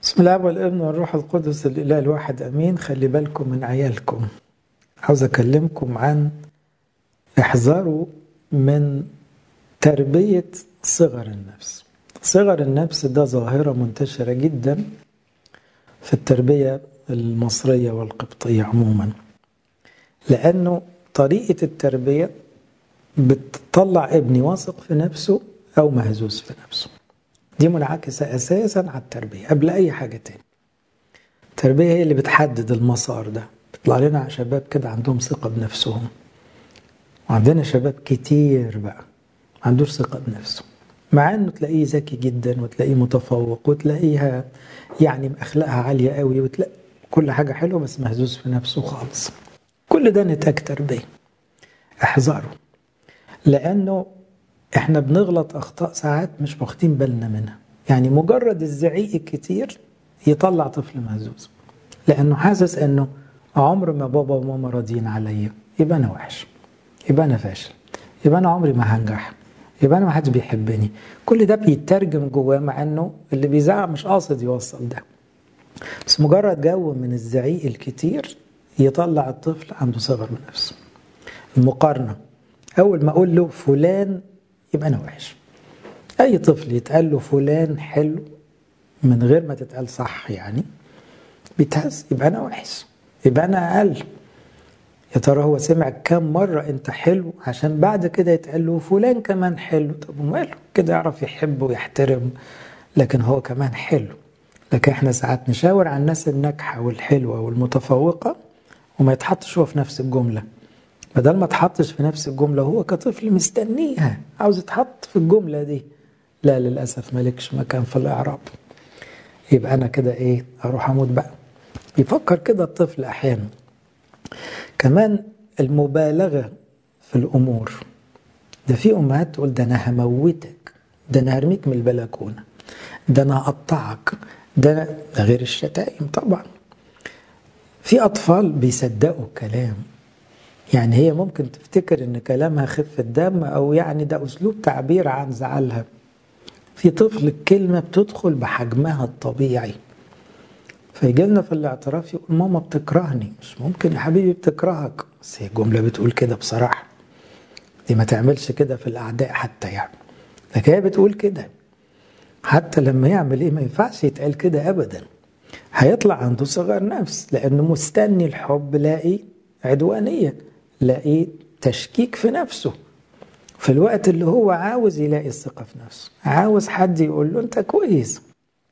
بسم الله والابن والروح القدس الاله الواحد امين خلي بالكم من عيالكم عاوز اكلمكم عن احذروا من تربيه صغر النفس صغر النفس ده ظاهره منتشره جدا في التربيه المصريه والقبطيه عموما لانه طريقه التربيه بتطلع ابني واثق في نفسه او مهزوز في نفسه دي منعكسة أساسا على التربية قبل أي حاجة تاني التربية هي اللي بتحدد المسار ده بيطلع لنا شباب كده عندهم ثقة بنفسهم وعندنا شباب كتير بقى ما عندوش ثقة بنفسه مع انه تلاقيه ذكي جدا وتلاقيه متفوق وتلاقيها يعني اخلاقها عاليه قوي وتلاقي كل حاجه حلوه بس مهزوز في نفسه خالص كل ده نتاج تربيه احذروا لانه احنا بنغلط اخطاء ساعات مش واخدين بالنا منها يعني مجرد الزعيق الكتير يطلع طفل مهزوز لانه حاسس انه عمر ما بابا وماما راضيين عليا يبقى انا وحش يبقى انا فاشل يبقى انا عمري ما هنجح يبقى انا ما حدش بيحبني كل ده بيترجم جواه مع انه اللي بيزعق مش قاصد يوصل ده بس مجرد جو من الزعيق الكتير يطلع الطفل عنده صغر من نفسه المقارنه اول ما اقول له فلان يبقى انا وحش اي طفل يتقال له فلان حلو من غير ما تتقال صح يعني بيتهز يبقى انا وحش يبقى انا اقل يا ترى هو سمع كام مرة انت حلو عشان بعد كده يتقال له فلان كمان حلو طب وماله كده يعرف يحب ويحترم لكن هو كمان حلو لكن احنا ساعات نشاور على الناس الناجحة والحلوة والمتفوقة وما يتحطش هو في نفس الجملة بدل ما تحطش في نفس الجملة هو كطفل مستنيها عاوز يتحط في الجملة دي لا للأسف مالكش مكان في الإعراب يبقى أنا كده إيه أروح أموت بقى يفكر كده الطفل أحيانا كمان المبالغة في الأمور ده في أمهات تقول ده أنا هموتك ده أنا هرميك من البلكونة ده أنا هقطعك ده, ده غير الشتائم طبعا في أطفال بيصدقوا الكلام يعني هي ممكن تفتكر ان كلامها خفة دم او يعني ده اسلوب تعبير عن زعلها في طفل الكلمة بتدخل بحجمها الطبيعي فيجي لنا في الاعتراف يقول ماما بتكرهني مش ممكن يا حبيبي بتكرهك بس هي الجملة بتقول كده بصراحة دي ما تعملش كده في الأعداء حتى يعني لكن هي بتقول كده حتى لما يعمل ايه ما ينفعش يتقال كده ابدا هيطلع عنده صغر نفس لانه مستني الحب لاقي عدوانيه لاقي تشكيك في نفسه في الوقت اللي هو عاوز يلاقي الثقة في نفسه عاوز حد يقول له أنت كويس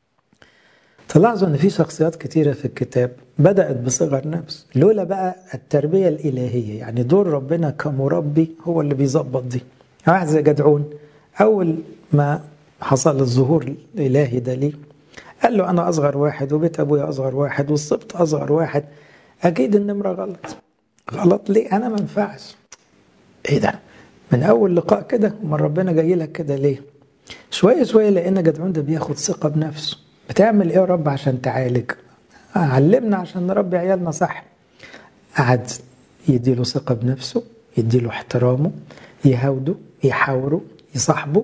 تلاحظوا أن في شخصيات كتيرة في الكتاب بدأت بصغر نفس لولا بقى التربية الإلهية يعني دور ربنا كمربي هو اللي بيظبط دي واحد زي جدعون أول ما حصل الظهور الإلهي ده ليه قال له أنا أصغر واحد وبيت أبويا أصغر واحد والسبط أصغر واحد أكيد النمرة غلط غلط ليه انا ما ينفعش ايه ده من اول لقاء كده امال ربنا جاي لك كده ليه شويه شويه لقينا جدعون ده بياخد ثقه بنفسه بتعمل ايه يا رب عشان تعالج علمنا عشان نربي عيالنا صح قعد يديله ثقه بنفسه يديله احترامه يهاوده يحاوره يصاحبه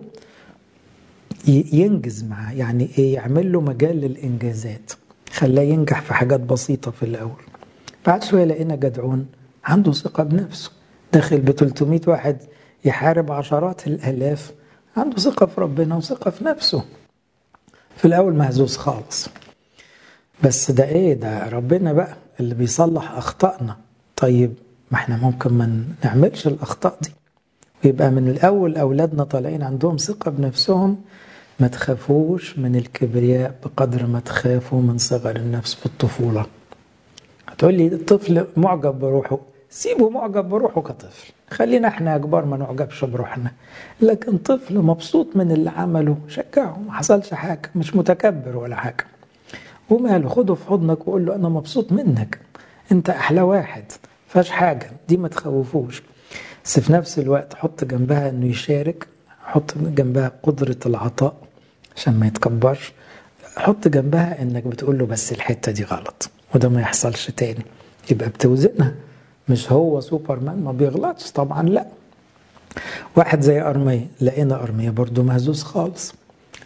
ينجز معاه يعني ايه يعمل له مجال للانجازات خلاه ينجح في حاجات بسيطه في الاول بعد شويه لقينا جدعون عنده ثقة بنفسه داخل ب 300 واحد يحارب عشرات الآلاف عنده ثقة في ربنا وثقة في نفسه في الأول مهزوز خالص بس ده إيه ده ربنا بقى اللي بيصلح أخطائنا طيب ما احنا ممكن ما نعملش الأخطاء دي ويبقى من الأول أولادنا طالعين عندهم ثقة بنفسهم ما تخافوش من الكبرياء بقدر ما تخافوا من صغر النفس في الطفولة هتقول لي الطفل معجب بروحه سيبه معجب بروحه كطفل خلينا احنا كبار ما نعجبش بروحنا لكن طفل مبسوط من اللي عمله شجعه ما حصلش حاجه مش متكبر ولا حاجه وماله خده في حضنك وقول له انا مبسوط منك انت احلى واحد فاش حاجه دي ما تخوفوش بس في نفس الوقت حط جنبها انه يشارك حط جنبها قدره العطاء عشان ما يتكبرش حط جنبها انك بتقول له بس الحته دي غلط وده ما يحصلش تاني يبقى بتوزنها مش هو سوبرمان ما بيغلطش طبعا لا واحد زي أرمية لقينا أرمية برضو مهزوز خالص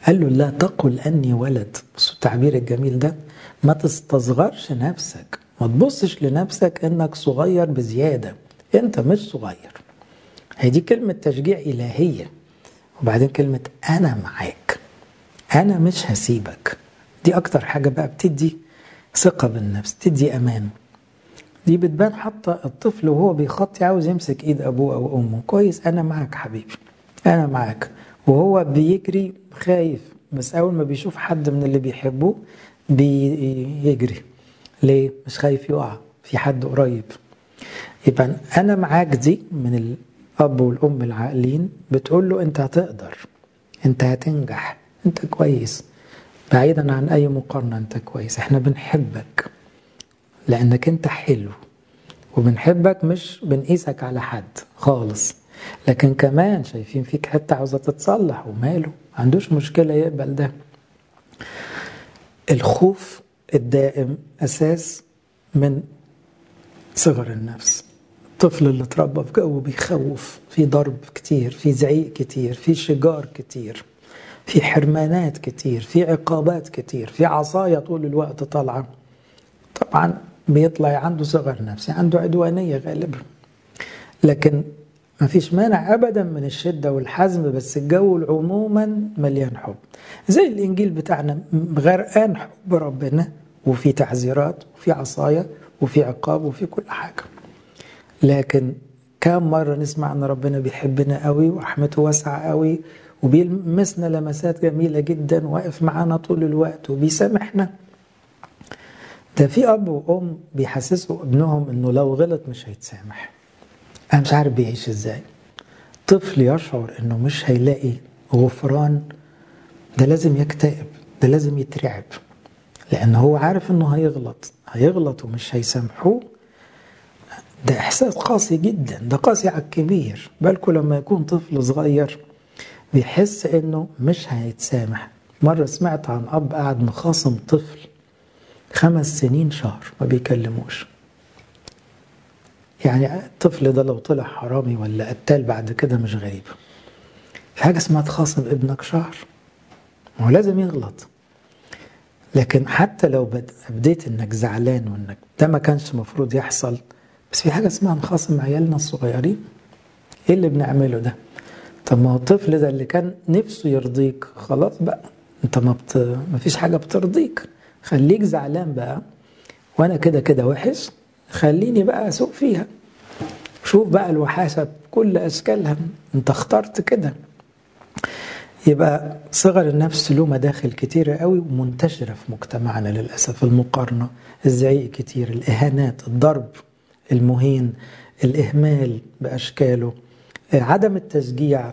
قال له لا تقل أني ولد بصوا التعبير الجميل ده ما تستصغرش نفسك ما تبصش لنفسك انك صغير بزيادة انت مش صغير هي دي كلمة تشجيع إلهية وبعدين كلمة أنا معاك أنا مش هسيبك دي أكتر حاجة بقى بتدي ثقة بالنفس تدي أمان دي بتبان حتى الطفل وهو بيخطي عاوز يمسك ايد ابوه او امه كويس انا معاك حبيبي انا معاك وهو بيجري خايف بس اول ما بيشوف حد من اللي بيحبوه بيجري ليه مش خايف يقع في حد قريب يبقى انا معاك دي من الاب والام العاقلين بتقول له انت هتقدر انت هتنجح انت كويس بعيدا عن اي مقارنه انت كويس احنا بنحبك لانك انت حلو وبنحبك مش بنقيسك على حد خالص لكن كمان شايفين فيك حته عاوزه تتصلح وماله ما عندوش مشكله يقبل ده الخوف الدائم اساس من صغر النفس الطفل اللي اتربى في جو بيخوف في ضرب كتير في زعيق كتير في شجار كتير في حرمانات كتير في عقابات كتير في عصاية طول الوقت طالعة طبعا بيطلع عنده صغر نفسي عنده عدوانية غالبا لكن ما فيش مانع ابدا من الشده والحزم بس الجو عموما مليان حب زي الانجيل بتاعنا غرقان حب ربنا وفي تحذيرات وفي عصايه وفي عقاب وفي كل حاجه لكن كم مره نسمع ان ربنا بيحبنا قوي ورحمته واسعه قوي وبيلمسنا لمسات جميله جدا واقف معانا طول الوقت وبيسامحنا ده في اب وام بيحسسوا ابنهم انه لو غلط مش هيتسامح انا مش عارف بيعيش ازاي طفل يشعر انه مش هيلاقي غفران ده لازم يكتئب ده لازم يترعب لان هو عارف انه هيغلط هيغلط ومش هيسامحوه ده احساس قاسي جدا ده قاسي على الكبير بالكم لما يكون طفل صغير بيحس انه مش هيتسامح مره سمعت عن اب قاعد مخاصم طفل خمس سنين شهر ما بيكلموش يعني الطفل ده لو طلع حرامي ولا قتال بعد كده مش غريب في حاجه اسمها تخاصم ابنك شهر ما هو لازم يغلط لكن حتى لو بديت انك زعلان وانك ده ما كانش المفروض يحصل بس في حاجه اسمها نخاصم عيالنا الصغيرين ايه اللي بنعمله ده طب ما هو الطفل ده اللي كان نفسه يرضيك خلاص بقى انت ما, بت... ما فيش حاجه بترضيك خليك زعلان بقى وانا كده كده وحش خليني بقى اسوق فيها شوف بقى الوحاشة بكل أشكالها أنت اخترت كده يبقى صغر النفس له مداخل كتيرة قوي ومنتشرة في مجتمعنا للأسف المقارنة الزعيق كتير الإهانات الضرب المهين الإهمال بأشكاله عدم التشجيع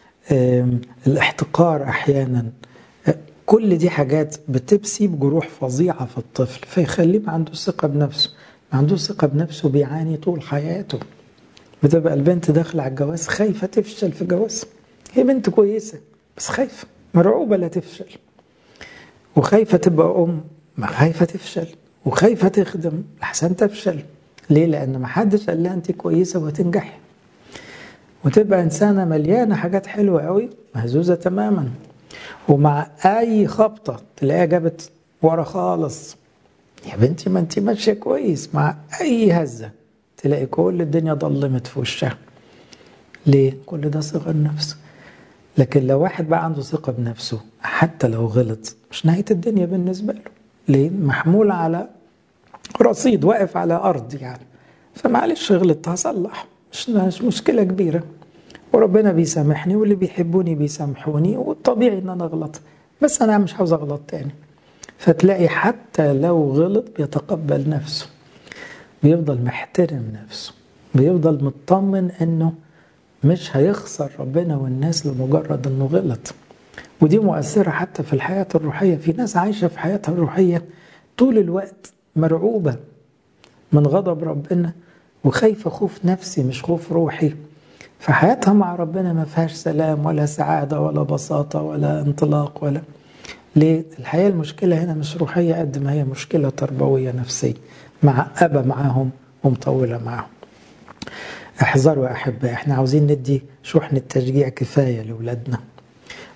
الاحتقار أحيانا كل دي حاجات بتسيب جروح فظيعة في الطفل فيخليه ما عنده ثقة بنفسه ما عندوش ثقة بنفسه بيعاني طول حياته بتبقى البنت داخلة على الجواز خايفة تفشل في جوازها هي بنت كويسة بس خايفة مرعوبة لا تفشل وخايفة تبقى أم ما خايفة تفشل وخايفة تخدم لحسن تفشل ليه؟ لأن ما حدش قال لها أنت كويسة وهتنجحي وتبقى إنسانة مليانة حاجات حلوة قوي مهزوزة تماما ومع أي خبطة تلاقيها جابت ورا خالص يا بنتي ما انت ماشيه كويس مع اي هزه تلاقي كل الدنيا ضلمت في وشها ليه كل ده صغر نفس لكن لو واحد بقى عنده ثقة بنفسه حتى لو غلط مش نهاية الدنيا بالنسبة له ليه محمول على رصيد واقف على أرض يعني فمعلش غلطت هصلح مش مش مشكلة كبيرة وربنا بيسامحني واللي بيحبوني بيسامحوني والطبيعي ان انا اغلط بس انا مش عاوز اغلط تاني فتلاقي حتى لو غلط بيتقبل نفسه بيفضل محترم نفسه بيفضل مطمن انه مش هيخسر ربنا والناس لمجرد انه غلط ودي مؤثرة حتى في الحياة الروحية في ناس عايشة في حياتها الروحية طول الوقت مرعوبة من غضب ربنا وخايفة خوف نفسي مش خوف روحي فحياتها مع ربنا ما فيهاش سلام ولا سعادة ولا بساطة ولا انطلاق ولا ليه؟ الحقيقة المشكلة هنا مش روحية قد ما هي مشكلة تربوية نفسية مع أبا معاهم ومطولة معاهم احذروا يا أحباء احنا عاوزين ندي شحنة تشجيع كفاية لأولادنا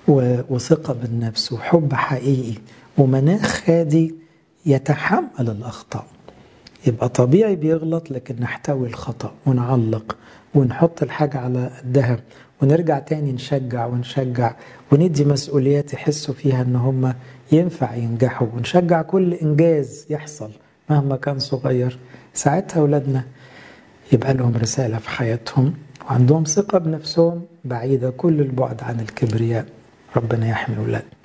وثقة بالنفس وحب حقيقي ومناخ هادي يتحمل الأخطاء يبقى طبيعي بيغلط لكن نحتوي الخطأ ونعلق ونحط الحاجة على قدها ونرجع تاني نشجع ونشجع وندي مسؤوليات يحسوا فيها ان هم ينفع ينجحوا ونشجع كل انجاز يحصل مهما كان صغير ساعتها اولادنا يبقى لهم رسالة في حياتهم وعندهم ثقة بنفسهم بعيدة كل البعد عن الكبرياء ربنا يحمي أولادنا